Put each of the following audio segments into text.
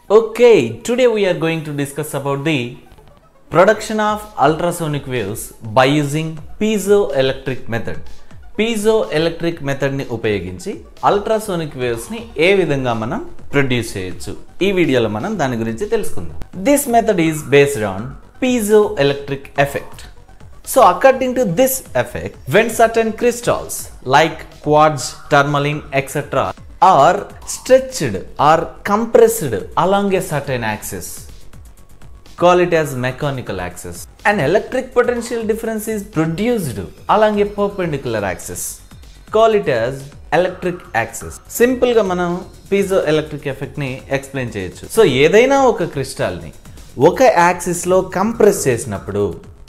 Okay, today we are going to discuss about the production of ultrasonic waves by using piezoelectric method. పీజోఎలక్ట్రిక్ మెథడ్ని ఉపయోగించి ultrasonic వేవ్స్ని ఏ విధంగా మనం produce చేయొచ్చు ఈ వీడియోలో మనం దాని గురించి తెలుసుకుందాం this method is based on piezoelectric effect So according to this effect, when certain crystals like quartz, tourmaline, etc. are stretched or compressed along a certain axis, call it as mechanical axis. An electric potential difference is produced along a perpendicular axis. Call it as electric axis simple గా మనం piezoelectric effect ని explain చేయొచ్చు so ఏదైనా ఒక crystal ని ఒక axis లో compress చేసినప్పుడు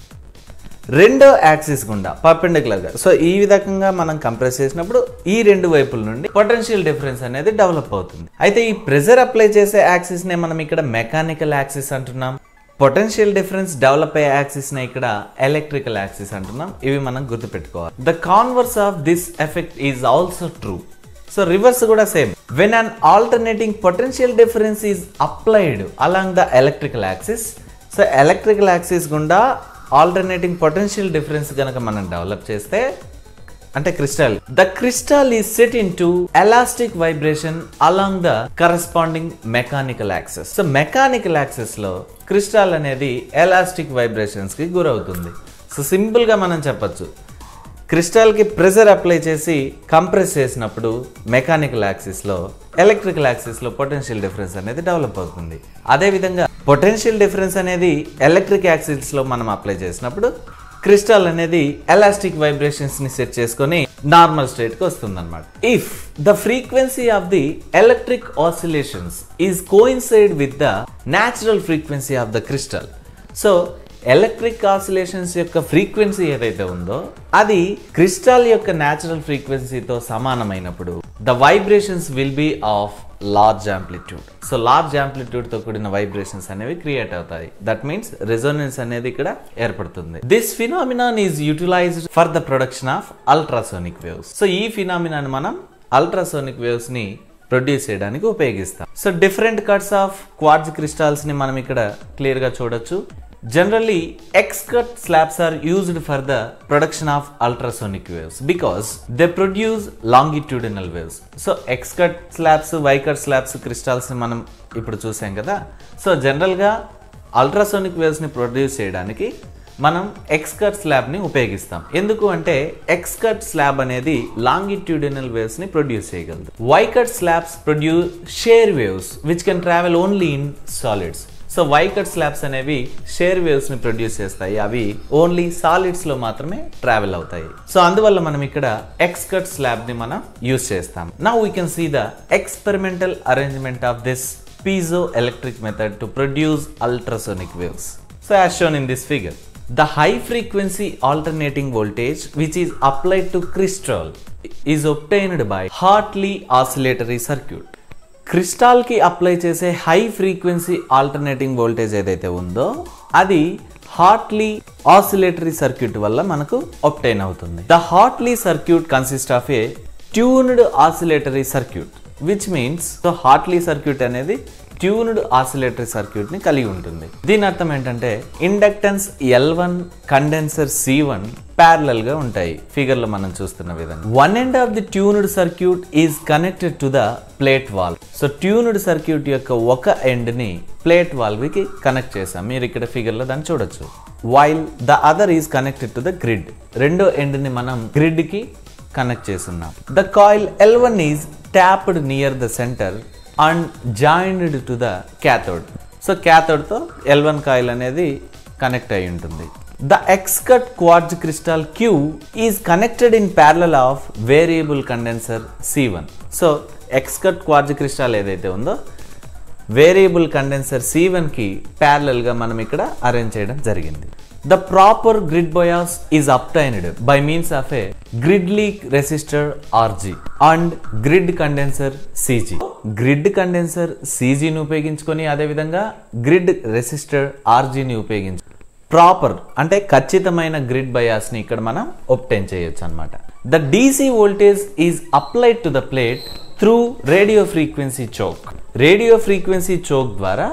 రెండో యాక్సిస్ గుండా పర్పెండికులర్ గా సో ఈ విధంగా మనం కంప్రెస్ చేసినప్పుడు ఈ రెండు వైపుల నుండి పొటెన్షియల్ డిఫరెన్స్ అనేది డెవలప్ అవుతుంది అయితే ఈ ప్రెజర్ అప్లై చేసే యాక్సిస్ నే మనం ఇక్కడ మెకానికల్ యాక్సిస్ అంటున్నాం పొటెన్షియల్ డిఫరెన్స్ డెవలప్ అయ్యే యాక్సిస్ నే ఇక్కడ ఎలక్ట్రికల్ యాక్సిస్ అంటున్నాం ఇవి మనం గుర్తుపెట్టుకోవాలి the converse of this effect is also true so reverse కూడా same when an alternating potential difference is applied along the electrical axis so electrical axis గుండా alternating potential difference కనుక మనం డెవలప్ చేస్తే అంటే crystal the crystal is set into elastic vibration along the corresponding mechanical axis so mechanical axis లో crystal అనేది elastic vibrations కి గురవుతుంది so simple గా మనం చెప్పొచ్చు క్రిస్టల్కి ప్రెషర్ అప్లై చేసి కంప్రెస్ చేసినప్పుడు మెకానికల్ యాక్సిస్లో ఎలక్ట్రికల్ యాక్సిస్లో పొటెన్షియల్ డిఫరెన్స్ అనేది డెవలప్ అవుతుంది అదేవిధంగా పొటెన్షియల్ డిఫరెన్స్ అనేది ఎలక్ట్రిక్ యాక్సిస్లో మనం అప్లై చేసినప్పుడు క్రిస్టల్ అనేది ఎలాస్టిక్ వైబ్రేషన్స్ని సెట్ చేసుకొని నార్మల్ స్టేట్కి వస్తుంది అనమాట if the frequency of the electric oscillations is coincide with the natural frequency of the crystal so electric oscillations యొక్క ఫ్రీక్వెన్సీ ఏదైతే ఉందో అది క్రిస్టల్ యొక్క న్యాచురల్ ఫ్రీక్వెన్సీతో సమానమైనప్పుడు the vibrations will be of large amplitude so large amplitude తో కూడిన vibrations అనేవి క్రియేట్ అవుతాయి దట్ మీన్స్ రెజోనెన్స్ అనేది ఇక్కడ ఏర్పడుతుంది this phenomenon is utilised for the production of ultrasonic waves so ఈ ఫినామినాన్ మనం అల్ట్రాసోనిక్ వేవ్స్ ని ప్రొడ్యూస్ చేయడానికి ఉపయోగిస్తాం so different cuts of quartz crystals ని మనం ఇక్కడ క్లియర్ గా చూడొచ్చు Generally, X-cut slabs are used for the production of ultrasonic waves because they produce longitudinal waves. So, X-cut slabs, Y-cut slabs crystals ని మనం ఇప్పుడు చూసాం కదా సో జనరల్గా అల్ట్రాసోనిక్ వేవ్స్ని ప్రొడ్యూస్ చేయడానికి మనం ఎక్స్కట్ స్లాబ్ని ఉపయోగిస్తాం ఎందుకు అంటే ఎక్స్కట్ స్లాబ్ అనేది లాంగిట్యూడినల్ వేవ్స్ ని ప్రొడ్యూస్ చేయగలదు Y cut slabs produce shear waves which can travel only in solids so Y cut slabs అనేవి షేర్ వేవ్స్ ని ప్రొడ్యూస్ చేస్తాయి అవి ఓన్లీ సాలిడ్స్ లో మాత్రమే ట్రావెల్ అవుతాయి సో అందువల్ల మనం ఇక్కడ ఎక్స్ కట్ స్లాబ్ ని మనం యూస్ చేస్తాం నా we can see the experimental arrangement of this piezo electric method to produce ultrasonic waves so as shown in this figure the high frequency alternating voltage which is applied to crystal is obtained by Hartley oscillatory circuit క్రిస్టాల్కి apply చేసే high frequency alternating voltage ఏదైతే ఉందో అది Hartley oscillatory circuit వల్ల మనకు obtain అవుతుంది the Hartley circuit consist of a tuned oscillatory circuit which means so Hartley circuit అనేది tuned oscillatory circuit ని కలిగి ఉంటుంది దీని అర్థం ఏంటంటే inductance L one condenser C one parallel గా ఉంటాయి ఫిగర్ లో మనం చూస్తున్న విధంగా one end of the tuned circuit is connected to the plate valve so tuned circuit యొక్క ఒక ఎండ్ ని ప్లేట్ వాల్వ్ కి కనెక్ట్ చేసాం మీరు ఇక్కడ ఫిగర్ లో దాన్ని చూడొచ్చు while the other is connected to the grid రెండో ఎండ్ ని మనం గ్రిడ్ కి కనెక్ట్ చేస్తున్నాం the coil L one is tapped near the centre and joined to the cathode so క్యాథోడ్తో ఎల్ వన్ కాయిల్ అనేది కనెక్ట్ అయి ఉంటుంది the X cut quartz crystal Q is connected in parallel of variable condenser C one so X cut quartz crystal ఏదైతే ఉందో variable condenser C వన్కి ప్యారలల్గా మనం ఇక్కడ అరేంజ్ చేయడం జరిగింది the proper grid bias is obtained by means of a grid leak resistor RG and grid condenser CG grid condenser సిజీని ఉపయోగించుకొని అదేవిధంగా గ్రిడ్ రెసిస్టర్ ఆర్జీని ఉపయోగించు ప్రాపర్ అంటే ఖచ్చితమైన గ్రిడ్ బయాస్ ని ఇక్కడ మనం ఒప్టైన్ చేయొచ్చు అనమాట the DC voltage is applied to the plate through radio frequency choke radio frequency choke ద్వారా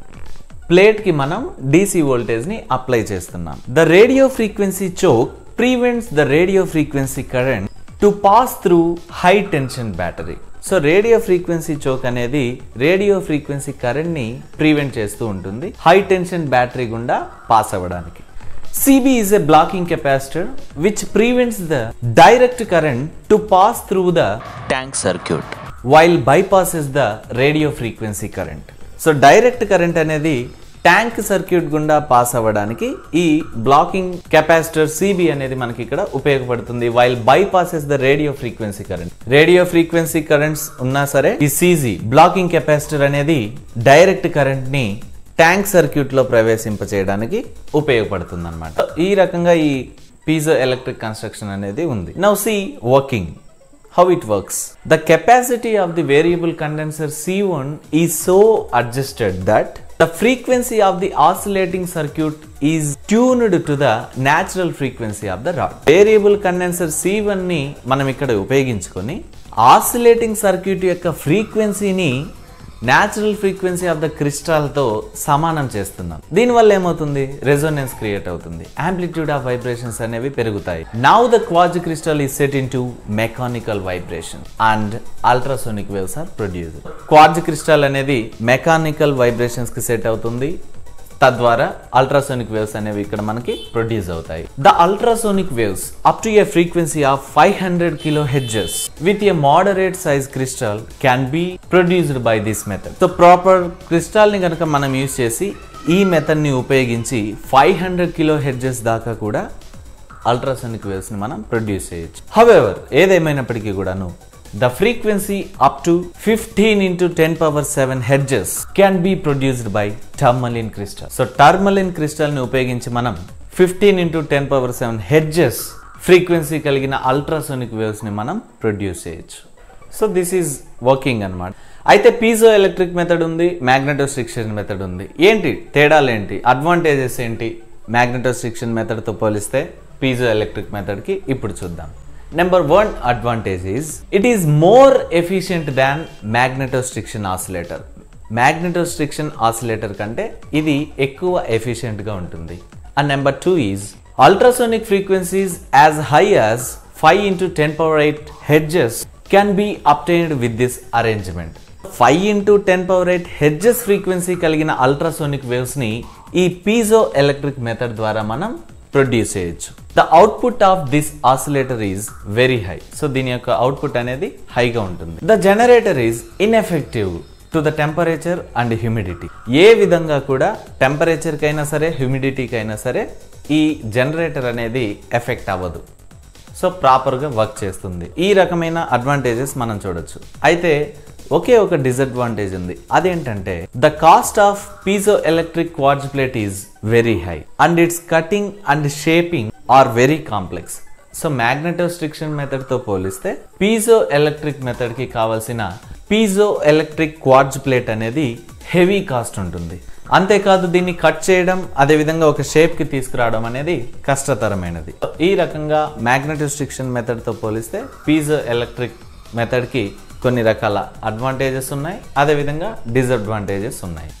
ప్లేట్కి మనం డీసీ వోల్టేజ్ని అప్లై చేస్తున్నాం the radio frequency choke prevents the radio frequency current to pass through high tension battery so radio frequency choke అనేది radio frequency కరెంట్ని prevent చేస్తూ ఉంటుంది high tension battery గుండా పాస్ అవ్వడానికి CB is a blocking capacitor which prevents the direct current to pass through the tank circuit. while bypasses the radio frequency current. So direct current అనేది tank circuit గుండా pass అవ్వడానికి ఈ blocking capacitor CB అనేది మనకి ఇక్కడ ఉపయోగపడుతుంది while bypasses the radio frequency current radio frequency currents ఉన్నా సరే ఈ సిజి బ్లాకింగ్ కెపాసిటర్ అనేది డైరెక్ట్ కరెంట్ ని ట్యాంక్ సర్క్యూట్ లో ప్రవేశింపచేయడానికి ఉపయోగపడుతుంది అనమాట ఈ రకంగా ఈ పీజో ఎలక్ట్రిక్ కన్స్ట్రక్షన్ అనేది ఉంది now see working how it works. The capacity of the variable condenser C1 is so adjusted that the frequency of the oscillating circuit is tuned to the natural frequency of the rod. Variable condenser C1 ని మనం ఇక్కడ ఉపయోగించుకొని oscillating circuit యొక్క ఫ్రీక్వెన్సీని natural frequency of the క్రిస్టాల్తో సమానం చేస్తున్నాం దీనివల్ల ఏమవుతుంది రెజోనెన్స్ క్రియేట్ అవుతుంది యాంప్లిట్యూడ్ ఆఫ్ వైబ్రేషన్స్ అనేవి పెరుగుతాయి now the quartz crystal is set into mechanical vibration and ultrasonic waves are produce quartz crystal అనేది మెకానికల్ వైబ్రేషన్స్ కి సెట్ అవుతుంది తద్వారా అల్ట్రాసోనిక్ వేవ్స్ అనేవి ఇక్కడ మనకి ప్రొడ్యూస్ అవుతాయి the ultrasonic waves up to a frequency of five hundred kilohertz with a moderate size crystal can be produced by this method so proper crystal ని కనుక మనం యూజ్ చేసి ఈ మెథడ్ ని ఉపయోగించి ఫైవ్ హండ్రెడ్ కిలో హెడ్జెస్ దాకా కూడా ultrasonic waves ని మనం ప్రొడ్యూస్ చేయొచ్చు హవెవర్ ఏదేమైనప్పటికీ కూడాను the frequency up to fifteen into ten power seven hertz can be produced by tourmaline crystal so tourmaline crystal ని ఉపయోగించి మనం fifteen into ten power seven hertz frequency కలిగిన అల్ట్రాసోనిక్ వేవ్స్ ని మనం ప్రొడ్యూస్ చేయొచ్చు సో దిస్ ఈజ్ వర్కింగ్ అన్నమాట అయితే piezo electric method ఉంది మ్యాగ్నెటోస్ట్రిక్షన్ మెథడ్ ఉంది ఏంటి తేడాలు ఏంటి అడ్వాంటేజెస్ ఏంటి మ్యాగ్నెటోస్ట్రిక్షన్ మెథడ్తో పోలిస్తే పీజో ఎలక్ట్రిక్ మెథడ్కి ఇప్పుడు చూద్దాం number one advantage is it is more efficient than magnetostriction oscillator magnetostriction oscillator కంటే ఇది ఎక్కువ ఎఫిషియెంట్గా ఉంటుంది and number two is ultrasonic frequencies as high as five into ten power eight hertz can be obtained with this arrangement five into ten power eight hertz frequency కలిగిన ultrasonic waves ని ఈ piezo electric method ద్వారా మనం produce చేయొచ్చు the output of this oscillator is very high so దీని యొక్క output అనేది హైగా ఉంటుంది the generator is ineffective to the temperature and humidity ఏ విధంగా కూడా టెంపరేచర్కి అయినా సరే హ్యూమిడిటీకి అయినా సరే ఈ జనరేటర్ అనేది ఎఫెక్ట్ అవ్వదు సో ప్రాపర్గా వర్క్ చేస్తుంది ఈ రకమైన అడ్వాంటేజెస్ మనం చూడొచ్చు అయితే ఒకే ఒక డిసడ్వాంటేజ్ ఉంది అదేంటంటే the cost of piezo electric quartz plate is very high and its cutting and shaping are very complex so magnetostriction method తో పోలిస్తే పీజో ఎలక్ట్రిక్ మెథడ్ కి కావాల్సిన పీజో ఎలక్ట్రిక్ క్వార్జ్ ప్లేట్ అనేది హెవీ కాస్ట్ ఉంటుంది అంతేకాదు దీన్ని కట్ చేయడం అదేవిధంగా ఒక షేప్ కి తీసుకురావడం అనేది కష్టతరమైనది ఈ రకంగా మ్యాగ్నెటోస్ట్రిక్షన్ మెథడ్ తో పోలిస్తే పీజో ఎలక్ట్రిక్ మెథడ్ కి కొన్ని రకాల అడ్వాంటేజెస్ ఉన్నాయి అదేవిధంగా డిసడ్వాంటేజెస్ ఉన్నాయి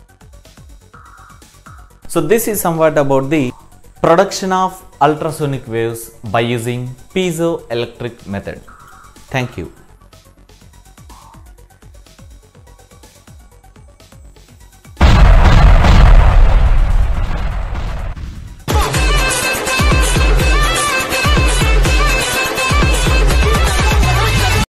so this is somewhat about the production of ultrasonic waves by using piezoelectric method. Thank you.